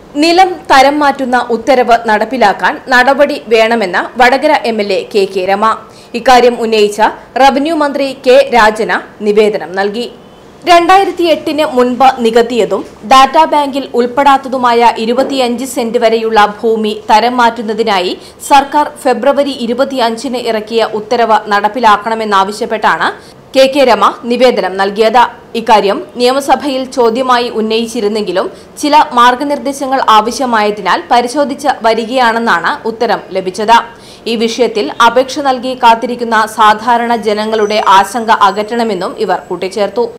നിലം തരം മാറ്റുന്ന ഉത്തരവ് നടപ്പിലാക്കാൻ നടപടി വേണമെന്ന് Vadakara M L A K K Rama ഇക്കാര്യം ഉന്നയിച്ച റവന്യൂ മന്ത്രി കെ രാജന നിവേദനം നൽകി രണ്ടായിരത്തി എട്ടിന് മുൻപ് നികത്തിയതും ഡാറ്റാ ബാങ്കിൽ ഉൾപ്പെടാത്തതുമായ ഇരുപത്തിയഞ്ച് സെന്റ് വരെയുള്ള ഭൂമി തരം മാറ്റുന്നതിനായി സർക്കാർ ഫെബ്രുവരി ഇരുപത്തിയഞ്ചിന് ഇറക്കിയ ഉത്തരവ് നടപ്പിലാക്കണമെന്നാവശ്യപ്പെട്ടാണ് കെ കെ രമ നിവേദനം നൽകിയത് ഇക്കാര്യം നിയമസഭയിൽ ചോദ്യമായി ഉന്നയിച്ചിരുന്നെങ്കിലും ചില മാർഗനിർദ്ദേശങ്ങൾ ആവശ്യമായതിനാൽ പരിശോധിച്ച് വരികയാണെന്നാണ് ഉത്തരം ലഭിച്ചത് ഈ വിഷയത്തിൽ അപേക്ഷ നൽകി കാത്തിരിക്കുന്ന സാധാരണ ജനങ്ങളുടെ ആശങ്ക അകറ്റണമെന്നും ഇവർ കൂട്ടിച്ചേർത്തു